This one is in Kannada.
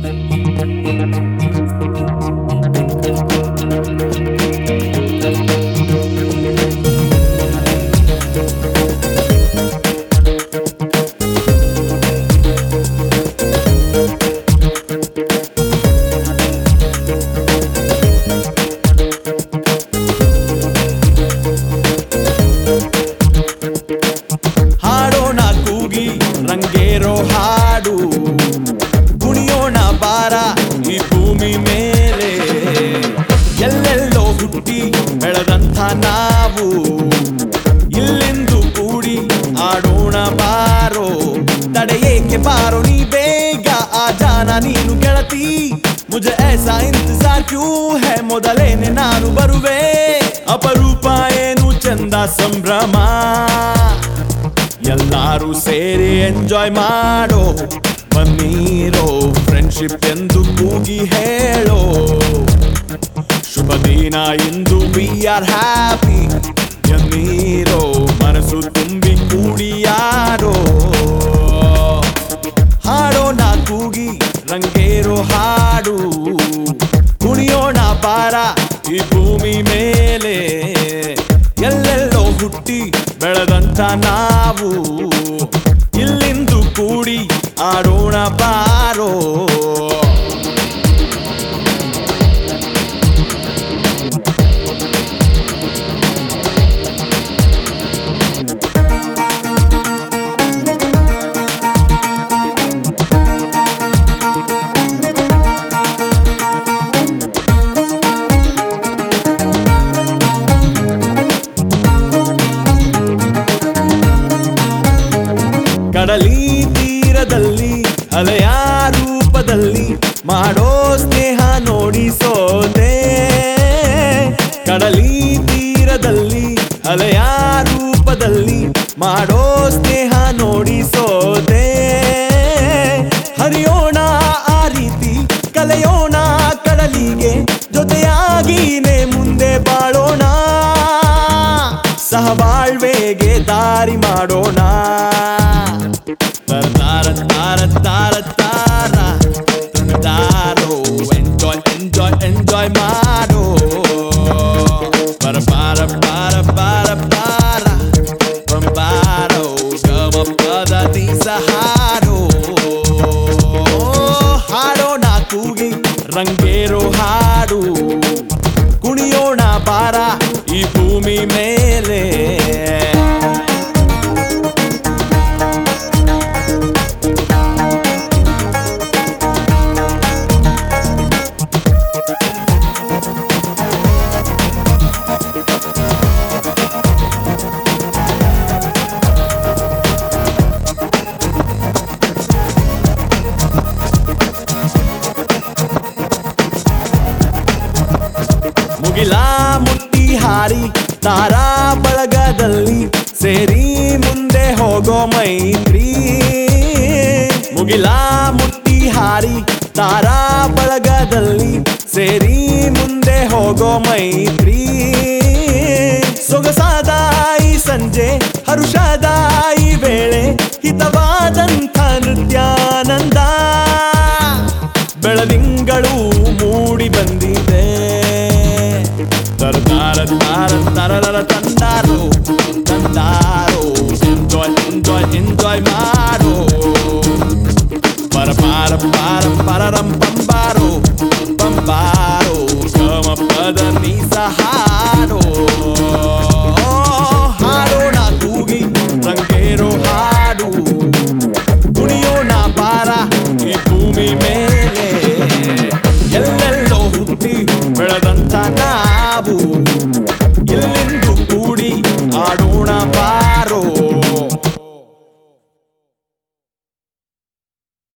ಹಾಡೋಣ ಕೂಗಿ ರಂಗೇರೋ ಹಾಡು ಕುಣಿಯೋಣ ಬಾರ ಈ ಭೂಮಿ ಮೇಲೆ ಎಲ್ಲೆಲ್ಲೋ ಹುಟ್ಟಿ ಬೆಳೆದಂಥ ನಾವು ಇಲ್ಲಿಂದು ಕೂಡಿ ಆಡೋಣ ಬಾರೋ ತಡೆಯೇಕೆ ಬಾರೋ ನೀ ಬೇಗ ಆ ಜಾನ ನೀನು ಗೆಳತಿ ಮುಜೆ ಐಸಾ ಇಂತಜಾರ್ ಕ್ಯೂ ಹೇ ಮೊದಲೇನೆ ನಾನು ಬರುವೆ ಅಪರೂಪ ಏನು ಚಂದ ಸಂಭ್ರಮ ಎಲ್ಲಾರು ಸೇರಿ ಎಂಜಾಯ್ ಮಾಡೋ ಬನ್ನೀರೋ ಫ್ರೆಂಡ್ಶಿಪ್ ಎಂದು ಕೂಗಿ ಹೇಳೋ ಶುಭ ದಿನ ಇಂದು ವಿ ಆರ್ ಹ್ಯಾಪಿ ಎನ್ನೀರೋ ಮನಸ್ಸು ತುಂಬಿ ಕೂಡಿಯಾರೋ ಹಾಡೋಣ ಕೂಗಿ ರಂಗೇರೋ ಹಾಡು ಕುಣಿಯೋಣ ಬಾರ ಈ ಭೂಮಿ ಮೇಲೆ ಎಲ್ಲೆಲ್ಲೋ ಹುಟ್ಟಿ ಬೆಳೆದಂತ ನಾವು ಇಲ್ಲಿಂದು ಕೂಡಿ ಆಡೋಣ ಬಾರೋ ಕಡಲಿ ತೀರದಲ್ಲಿ ಅಲೆಯ ರೂಪದಲ್ಲಿ ಮಾಡೋ ಸ್ನೇಹ ನೋಡಿ ಸೋತೆ ಕಡಲಿ ತೀರದಲ್ಲಿ ಅಲೆಯ ರೂಪದಲ್ಲಿ ಮಾಡೋ ಸ್ನೇಹ ನೋಡಿ ಸೋತೆ ಹರಿಯೋಣ ಆ ರೀತಿ ಕಲೆಯೋಣ ಕಡಲಿಗೆ ಜೊತೆಯಾಗಿನೇ ಮುಂದೆ ಬಾಳೋಣ ಸಹಬಾಳ್ವೆಗೆ ದಾರಿ ಮಾಡೋಣ ತಾರ ತಾರ ತಾರ ತಾರ ತಾರೋ ಎಂಜಾಯ್ ಎಂಜಾಯ್ ಎಂಜಾಯ್ ಮಾಡೋ ಪರ ಪಾರ ಪಾರ ಪಾರ ಪಾರ ಬಂಬಾರೋ ಗಮ ಪದ ಸಹಾರೋ ಹಾಡೋಣ ಕೂಗಿ ರಂಗೇರೋ ಹಾಡು ಕುಣಿಯೋಣ ಬಾರ ಈ ಭೂಮಿ ಮೇಲೆ ಮುಗಿಲ ಮುಟ್ಟಿ ಹಾರಿ ತಾರಾ ಬಳಗದಲ್ಲಿ ಸೇರಿ ಮುಂದೆ ಹೋಗೋ ಮೈತ್ರಿ ಮುಗಿಲ ಮುಟ್ಟಿ ಹಾರಿ ತಾರಾ ಬಳಗದಲ್ಲಿ ಸೇರಿ ಮುಂದೆ ಹೋಗೋ ಮೈತ್ರಿ ಸೊಗಸಾದ ಈ ಸಂಜೆ ಹರುಷದ ಈ ವೇಳೆ ಹಿತವಾದಂಥ ನೃತ್ಯ